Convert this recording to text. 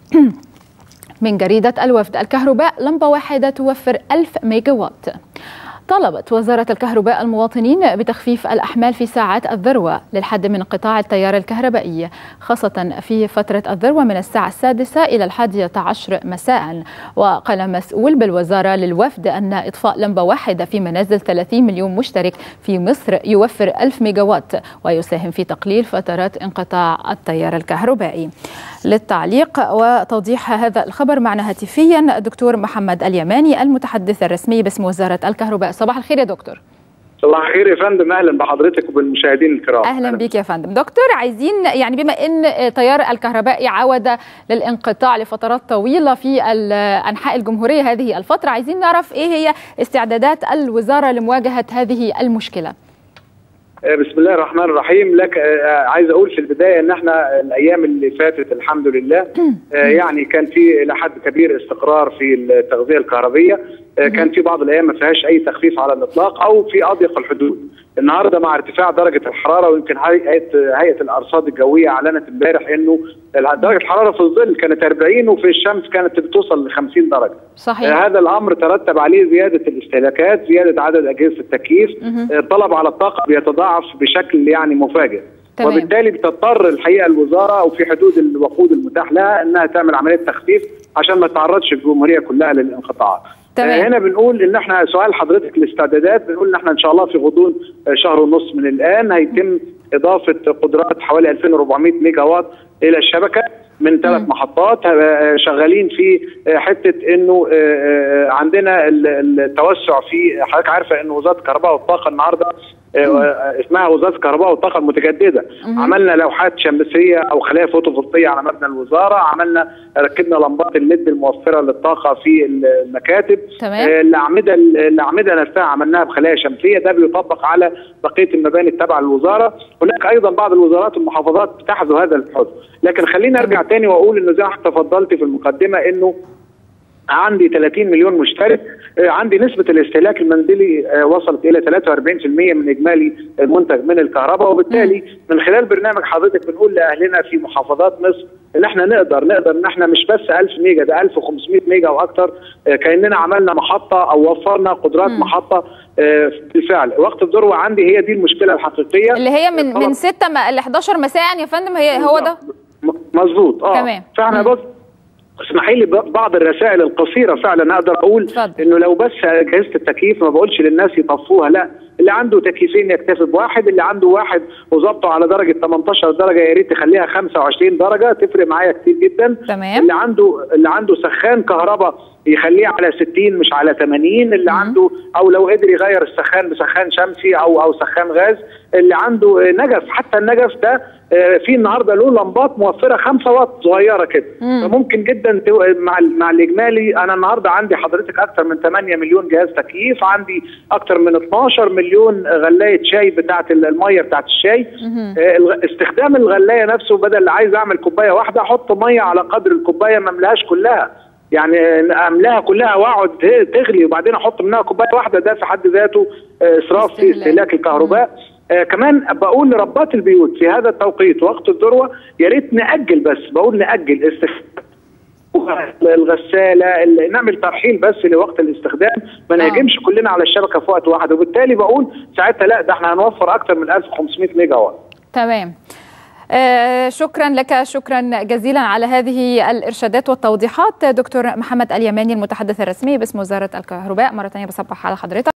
من جريدة الوفد الكهرباء لمبة واحدة توفر 1000 ميجا وات طلبت وزارة الكهرباء المواطنين بتخفيف الأحمال في ساعات الذروة للحد من انقطاع التيار الكهربائي خاصة في فترة الذروة من الساعة السادسة إلى الحادية عشر مساء وقال مسؤول بالوزارة للوفد أن إطفاء لمبة واحدة في منازل 30 مليون مشترك في مصر يوفر 1000 ميجاوات ويساهم في تقليل فترات انقطاع التيار الكهربائي للتعليق وتوضيح هذا الخبر معنا هاتفيا دكتور محمد اليماني المتحدث الرسمي باسم وزارة الكهرباء صباح الخير يا دكتور صباح الخير يا فندم اهلا بحضرتك وبالمشاهدين الكرام اهلا بك يا فندم دكتور عايزين يعني بما ان تيار الكهربائي عود للانقطاع لفترات طويله في انحاء الجمهوريه هذه الفتره عايزين نعرف ايه هي استعدادات الوزاره لمواجهه هذه المشكله بسم الله الرحمن الرحيم لك عايز اقول في البدايه ان احنا الايام اللي فاتت الحمد لله يعني كان في الى حد كبير استقرار في التغذيه الكهربيه كان في بعض الايام ما فيهاش اي تخفيف على الاطلاق او في اضيق الحدود النهارده مع ارتفاع درجه الحراره ويمكن هيئه هيئه الارصاد الجويه اعلنت امبارح انه درجه الحراره في الظل كانت 40 وفي الشمس كانت بتوصل ل 50 درجه صحيح. هذا الامر ترتب عليه زياده الاستهلاكات زياده عدد اجهزه التكييف الطلب على الطاقه بيتضاعف بشكل يعني مفاجئ تمام. وبالتالي بتضطر الحقيقه الوزاره او في حدود الوقود المتاح لها انها تعمل عمليه تخفيف عشان ما تعرضش الجمهوريه كلها للانقطاع تمام. هنا بنقول ان احنا سؤال حضرتك الاستعدادات بنقول ان احنا ان شاء الله في غضون شهر ونص من الان هيتم اضافه قدرات حوالي 2400 ميجا وات الى الشبكه من ثلاث محطات شغالين في حته انه عندنا التوسع في حضرتك عارفه ان وزاره الكهرباء والطاقه النهارده اسمها وزاره الكهرباء والطاقه المتجدده مم. عملنا لوحات شمسيه او خلايا فوتوفولتيه على مبنى الوزاره عملنا ركبنا لمبات الليد الموفره للطاقه في المكاتب تمام. الاعمده الاعمده نفسها عملناها بخلايا شمسيه ده بيطبق على بقيه المباني التابعه للوزاره هناك ايضا بعض الوزارات والمحافظات بتحذو هذا الحذو لكن خليني ارجع تاني واقول انه زي ما تفضلت في المقدمه انه عندي 30 مليون مشترك عندي نسبة الاستهلاك المنزلي وصلت إلى 43% من إجمالي المنتج من الكهرباء وبالتالي من خلال برنامج حضرتك بنقول لأهلنا في محافظات مصر إن إحنا نقدر نقدر إن إحنا مش بس 1000 ميجا ده 1500 ميجا وأكثر كأننا عملنا محطة أو وفرنا قدرات مم. محطة بالفعل وقت الذروة عندي هي دي المشكلة الحقيقية اللي هي من من 6 ل 11 مساء يا فندم هي هو ده مظبوط اه تمام. فاحنا مم. بص اسمحي لي بعض الرسائل القصيره فعلا اقدر اقول اتفضل. انه لو بس اجهزه التكييف ما بقولش للناس يطفوها لا اللي عنده تكييفين يكتفي بواحد اللي عنده واحد وظبطه على درجه 18 درجه يا ريت تخليها 25 درجه تفرق معايا كتير جدا تمام. اللي عنده اللي عنده سخان كهرباء يخليه على 60 مش على 80 اللي مم. عنده او لو قدر يغير السخان بسخان شمسي او او سخان غاز اللي عنده نجف حتى النجف ده آه، في النهارده له لمبات موفره 5 واط صغيره كده مم. فممكن جدا تو- مع ال- مع الاجمالي انا النهارده عندي حضرتك اكثر من 8 مليون جهاز تكييف عندي اكثر من 12 مليون غلايه شاي بتاعه ال- الميه بتاعه الشاي مهم. آه، الغ- استخدام الغلايه نفسه بدل عايز اعمل كوبايه واحده احط ميه على قدر الكوبايه ما املاهاش كلها يعني املاها كلها واقعد ت- تغلي وبعدين احط منها كوبايه واحده ده في حد ذاته آه، اسراف في استهلاك. استهلاك الكهرباء آه كمان بقول لربات البيوت في هذا التوقيت وقت الذروه يا ريت ناجل بس بقول ناجل استخدام الغساله ال- نعمل ترحيل بس لوقت الاستخدام ما آه. نهجمش كلنا على الشبكه في وقت واحد وبالتالي بقول ساعتها لا ده احنا هنوفر اكثر من 1500 ميجا وات تمام آه شكرا لك شكرا جزيلا على هذه الارشادات والتوضيحات دكتور محمد اليماني المتحدث الرسمي باسم وزاره الكهرباء مره ثانيه بصبح على حضرتك